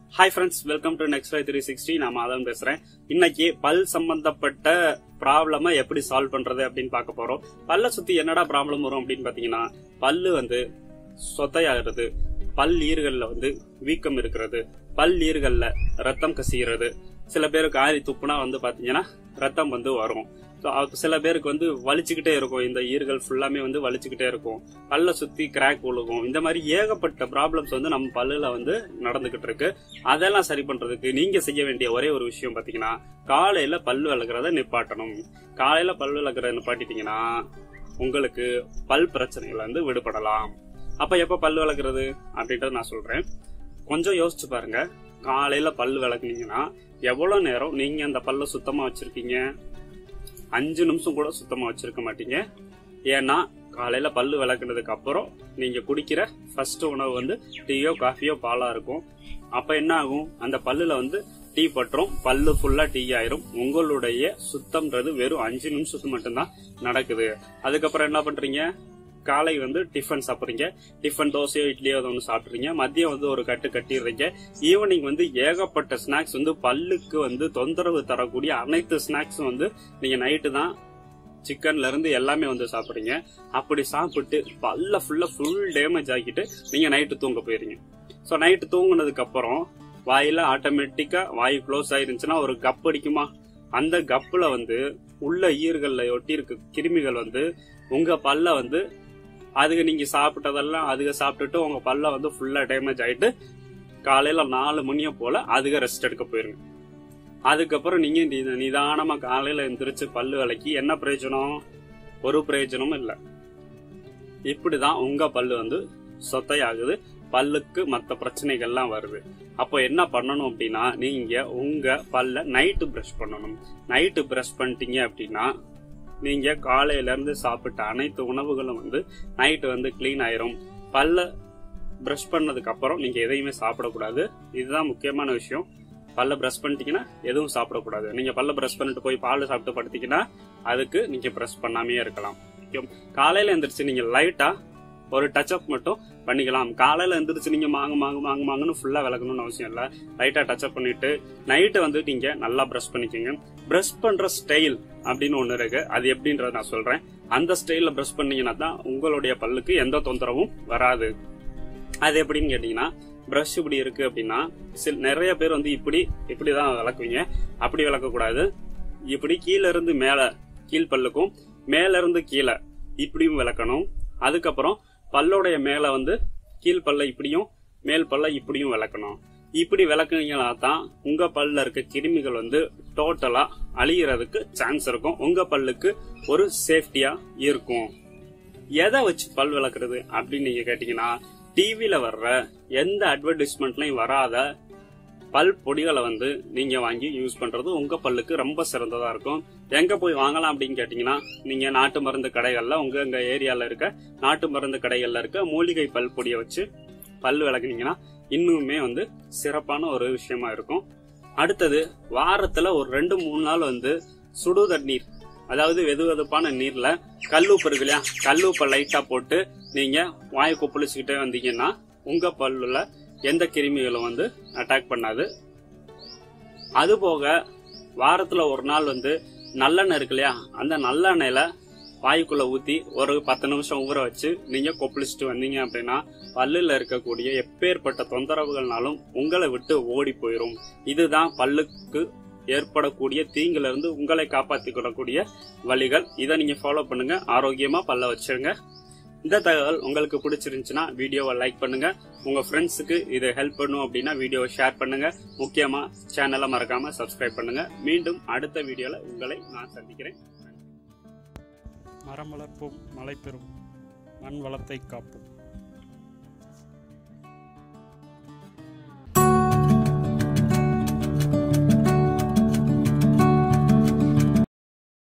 Hi friends welcome to next five three sixty நான் மாதவன் பேசுறேன் இன்னைக்கு பல் சம்பந்தப்பட்ட ப்ராப்ளம எப்படி சால்வ் பண்றது அப்படின்னு பார்க்க போறோம் பல்ல சுத்தி என்னடா ப்ராப்ளம் வரும் அப்படின்னு பாத்தீங்கன்னா பல்லு வந்து சொத்தையாகிறது பல் ஈறுகள்ல வந்து வீக்கம் இருக்கிறது பல் ஈறுகள்ல ரத்தம் கசிகிறது சில பேருக்கு ஆரி துப்புனா வந்து பாத்தீங்கன்னா ரத்தம் வந்து வரும் So, அது சில பேருக்கு வந்து வலிச்சுக்கிட்டே இருக்கும் இந்த ஈறுகள் ஃபுல்லாமே வந்து வலிச்சுக்கிட்டே இருக்கும் பல்ல சுத்தி கிராக் விழுகும் இந்த மாதிரி ஏகப்பட்ட ப்ராப்ளம்ஸ் வந்து நம்ம பல்லுல வந்து நடந்துகிட்டு இருக்கு அதெல்லாம் சரி பண்றதுக்கு நீங்க செய்ய வேண்டிய ஒரே ஒரு விஷயம் பாத்தீங்கன்னா காலையில பல்லு விளக்குறத நிப்பாட்டணும் காலையில பல்லு விளக்குறத நிப்பாட்டிட்டீங்கன்னா உங்களுக்கு பல் பிரச்சனைகள் வந்து விடுபடலாம் அப்ப எப்ப பல்லு விளக்குறது அப்படின்றத நான் சொல்றேன் கொஞ்சம் யோசிச்சு பாருங்க காலையில பல்லு விளக்குனீங்கன்னா எவ்வளவு நேரம் நீங்க அந்த பல்ல சுத்தமா வச்சிருக்கீங்க அஞ்சு நிமிஷம் கூட சுத்தமா வச்சிருக்க மாட்டீங்க ஏன்னா காலையில பல்லு விளக்குனதுக்கு அப்புறம் நீங்க குடிக்கிற ஃபர்ஸ்ட் உணவு வந்து டீயோ காஃபியோ பாலா இருக்கும் அப்ப என்ன ஆகும் அந்த பல்லுல வந்து டீ பற்றும் பல்லு ஃபுல்லா டீ ஆயிரும் உங்களுடைய சுத்தம்ன்றது வெறும் அஞ்சு நிமிஷத்துக்கு மட்டும்தான் நடக்குது அதுக்கப்புறம் என்ன பண்றீங்க காலை வந்து டிஃபன் சாப்பிடுறீங்க டிஃபன் தோசையோ இட்லியோ ஏதோ ஒன்று சாப்பிட்றீங்க மதியம் வந்து ஒரு கட்டு கட்டிடுறீங்க ஈவினிங் வந்து ஏகப்பட்ட ஸ்நாக்ஸ் வந்து பல்லுக்கு வந்து தொந்தரவு தரக்கூடிய அனைத்து ஸ்நாக்ஸும் வந்து நீங்க நைட்டு தான் சிக்கன்ல இருந்து எல்லாமே வந்து சாப்பிடுறீங்க அப்படி சாப்பிட்டு பல்ல ஃபுல்லா ஃபுல் டேமேஜ் ஆக்கிட்டு நீங்க நைட்டு தூங்க போயிருங்க ஸோ நைட்டு தூங்குனதுக்கு அப்புறம் வாயில ஆட்டோமேட்டிக்கா வாய் க்ளோஸ் ஆயிருந்துச்சுன்னா ஒரு கப் அடிக்குமா அந்த கப்புல வந்து உள்ள ஈர்கள்ல ஒட்டி இருக்க கிருமிகள் வந்து உங்க பல்ல வந்து அதுக்கு நீங்க சாப்பிட்டதெல்லாம் அதுக சாப்பிட்டுட்டு உங்க பல்ல வந்து ஃபுல்லா டேமேஜ் ஆயிட்டு காலையில நாலு மணியை போல அதுக ரெஸ்ட் எடுக்க போயிருங்க அதுக்கப்புறம் நீங்க நித- நிதானமா காலையில எந்திரிச்சு பல்லு விளக்கி என்ன பிரயோஜனம் ஒரு பிரயோஜனமும் இல்ல இப்படிதான் உங்க பல்லு வந்து சொத்தையாகுது பல்லுக்கு மத்த பிரச்சனைகள்லாம் வருது அப்போ என்ன பண்ணணும் அப்படின்னா நீங்க உங்க பல்ல நைட்டு பிரஷ் பண்ணணும் நைட்டு பிரஷ் பண்ணிட்டீங்க அப்படின்னா நீங்க காலையில இருந்து சாப்பிட்ட அனைத்து உணவுகளும் வந்து நைட்டு வந்து க்ளீன் ஆயிரும் பல்ல பிரஷ் பண்ணதுக்கு அப்புறம் நீங்க எதையுமே சாப்பிடக்கூடாது இதுதான் முக்கியமான விஷயம் பல்ல பிரஷ் பண்ணிட்டீங்கன்னா எதுவும் சாப்பிடக்கூடாது நீங்க பல்ல பிரஷ் பண்ணிட்டு போய் பால் சாப்பிட்டு படுத்தீங்கன்னா அதுக்கு நீங்க பிரஷ் பண்ணாமே இருக்கலாம் Okay. காலையில எந்திரிச்சு நீங்க லைட்டா ஒரு டச் அப் மட்டும் பண்ணிக்கலாம் காலையில எந்திரிச்சு நீங்க மாங்கு மாங்கு மாங்கு மாங்குன்னு ஃபுல்லா விளக்கணும்னு அவசியம் இல்ல லைட்டா டச் அப் பண்ணிட்டு நைட்டு வந்து நீங்க நல்லா பிரஷ் பண்ணிக்கோங்க பிரஷ் பண்ற ஸ்டைல் அப்படின்னு ஒண்ணு இருக்கு அது எப்படின்றத நான் சொல்றேன் அந்த ஸ்டைல்ல பிரஷ் பண்ணீங்கன்னா தான் உங்களுடைய பல்லுக்கு எந்த தொந்தரவும் வராது அது எப்படின்னு கேட்டீங்கன்னா பிரஷ் இப்படி இருக்கு அப்படின்னா சில நிறைய பேர் வந்து இப்படி இப்படிதான் விளக்குவீங்க அப்படி விளக்கக்கூடாது இப்படி கீழ இருந்து மேல கீழ் பல்லுக்கும் மேல இருந்து கீழே இப்படியும் விளக்கணும் அதுக்கப்புறம் பல்லோடைய மேல வந்து கீழ் பல்ல இப்படியும் மேல் பல்ல இப்படியும் விளக்கணும் இப்படி விளக்குனீங்கன்னா தான் உங்க பல்ல இருக்க கிருமிகள் வந்து டோட்டலா அழியறதுக்கு சான்ஸ் இருக்கும் உங்க பல்லுக்கு ஒரு சேஃப்டியா இருக்கும் எதை வச்சு பல் விளக்குறது அப்படின்னு நீங்க கேட்டீங்கன்னா டிவில வர்ற எந்த அட்வர்டைஸ்மெண்ட்லயும் வராத பல் பொடிகளை வந்து நீங்க வாங்கி யூஸ் பண்றது உங்க பல்லுக்கு ரொம்ப சிறந்ததா இருக்கும் எங்க போய் வாங்கலாம் அப்படின்னு கேட்டீங்கன்னா நீங்க நாட்டு மருந்து கடைகள்ல உங்க எங்க ஏரியால இருக்க நாட்டு மருந்து கடைகள்ல இருக்க மூலிகை பல் பொடியை வச்சு பல் விளக்குனீங்கன்னா இன்னுமே வந்து சிறப்பான ஒரு விஷயமா இருக்கும் அடுத்தது வாரத்துல ஒரு ரெண்டு மூணு நாள் வந்து சுடு தண்ணீர் அதாவது வெது வெதுப்பான நீர்ல கல்லுப்பு இருக்கு இல்லையா கல்லுப்பை லைட்டா போட்டு நீங்க வாயை கொப்பளிச்சுக்கிட்டே வந்தீங்கன்னா உங்க பல்லுல எந்த கிருமிகளும் வந்து அட்டாக் பண்ணாது அது போக வாரத்துல ஒரு நாள் வந்து நல்லெண்ணெய் இருக்கு இல்லையா அந்த நல்லெண்ணெயில வாய்க்குள்ள ஊத்தி ஒரு பத்து நிமிஷம் ஊற வச்சு நீங்க கொப்பளிச்சுட்டு வந்தீங்க அப்படின்னா பல்லுல இருக்கக்கூடிய எப்பேற்பட்ட தொந்தரவுகள்னாலும் உங்களை விட்டு ஓடி போயிரும் இதுதான் பல்லுக்கு ஏற்படக்கூடிய தீங்குல இருந்து உங்களை காப்பாத்திக் கொள்ளக்கூடிய வழிகள் இதை நீங்க ஃபாலோ பண்ணுங்க ஆரோக்கியமா பல்ல வச்சிருங்க இந்த தகவல் உங்களுக்கு பிடிச்சிருந்துச்சுன்னா வீடியோவை லைக் பண்ணுங்க உங்க ஃப்ரெண்ட்ஸுக்கு இது ஹெல்ப் பண்ணும் அப்படின்னா வீடியோவை ஷேர் பண்ணுங்க முக்கியமா சேனலை மறக்காம சப்ஸ்கிரைப் பண்ணுங்க மீண்டும் அடுத்த வீடியோல உங்களை நான் சந்திக்கிறேன் மரம் வளர்ப்போம் மழை பெறும் மண் வளத்தை காப்போம்